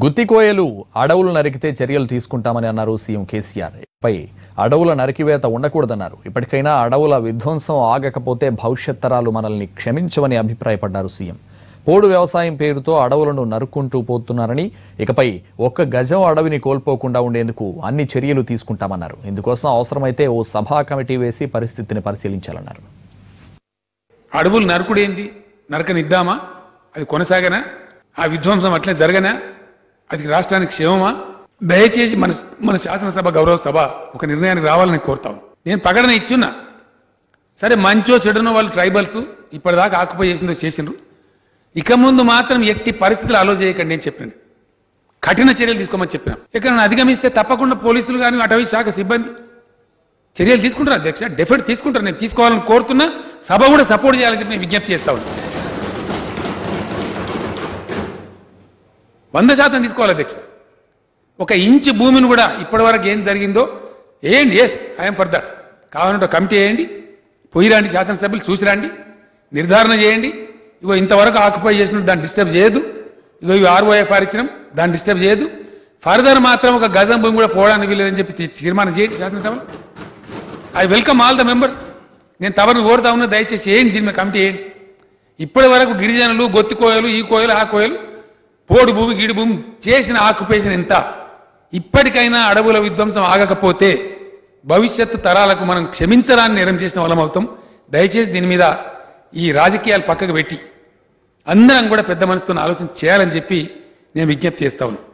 గుత్తికోయలు అడవులు నరికితే చర్యలు తీసుకుంటామని అన్నారు సీఎం కేసీఆర్ పై అడవుల నరికివేత ఉండకూడదన్నారు ఇప్పటికైనా అడవుల విధ్వంసం ఆగకపోతే భవిష్యత్ తరాలు మనల్ని క్షమించవని అభిప్రాయపడ్డారు సీఎం పోడు వ్యవసాయం పేరుతో అడవులను నరుక్కుంటూ పోతున్నారని ఇకపై ఒక్క గజం అడవిని కోల్పోకుండా ఉండేందుకు అన్ని చర్యలు తీసుకుంటామన్నారు ఇందుకోసం అవసరమైతే ఓ సభా కమిటీ వేసి పరిస్థితిని పరిశీలించాలన్నారు అడవులు నరకుడేంది నరకనిద్దామా అది కొనసాగనా ఆ విధ్వంసం అట్లే జరగనా అది రాష్ట్రానికి క్షేమమా దయచేసి మన మన శాసనసభ గౌరవ సభ ఒక నిర్ణయానికి రావాలని కోరుతాం నేను ప్రకటన ఇచ్చున్నా సరే మంచో చెడునో వాళ్ళు ట్రైబల్స్ ఇప్పటిదాకా ఆక్యుపై చేసిందో చేసిండ్రు ఇక ముందు మాత్రం ఎట్టి పరిస్థితులు ఆలో చేయకండి నేను చెప్పినాను కఠిన చర్యలు తీసుకోమని చెప్పినా ఎక్కడ అధిగమిస్తే తప్పకుండా పోలీసులు కానీ అటవీ శాఖ సిబ్బంది చర్యలు తీసుకుంటారు అధ్యక్ష డెఫినెట్ తీసుకుంటారు నేను తీసుకోవాలని కోరుతున్నా సభ కూడా సపోర్ట్ చేయాలని చెప్పి నేను విజ్ఞప్తి చేస్తా ఉన్నాను వంద శాతం తీసుకోవాలి అధ్యక్ష ఒక ఇంచు భూమిని కూడా ఇప్పటివరకు ఏం జరిగిందో ఏంటి ఎస్ ఐఎమ్ ఫర్ దట్ కావాలంటే ఒక కమిటీ వేయండి పోయి రండి శాసనసభ్యులు చూసి రండి నిర్ధారణ చేయండి ఇగో ఇంతవరకు ఆక్యుపై చేసిన దాన్ని డిస్టర్బ్ చేయదు ఇగో ఇవి ఆర్ఓఎఫ్ఆర్ ఇచ్చినాం దాన్ని డిస్టర్బ్ చేయదు ఫర్దర్ మాత్రం ఒక గజం భూమి కూడా పోవడానికి వీలేదని చెప్పి తీ- తీర్మానం చేయండి శాసనసభలో I welcome all the members నేను తవరిని కోరుతా ఉన్నా దయచేసి చేయండి దీని మీద కమిటీ చేయండి ఇప్పటి వరకు గిరిజనులు గొత్తి కోయలు ఈ కోయలు ఆ కోయలు పోడు భూమి గీడు భూమి చేసిన ఆక్యుపేషన్ ఎంత ఇప్పటికైనా అడవుల విధ్వంసం ఆగకపోతే భవిష్యత్తు తరాలకు మనం క్షమించరాన్ని నేరం చేసిన వాళ్ళం అవుతాం దయచేసి దీని మీద ఈ రాజకీయాలు పక్కకు పెట్టి అందరం కూడా పెద్ద మనసుతో ఆలోచన చేయాలని చెప్పి నేను విజ్ఞప్తి చేస్తా ఉన్నాను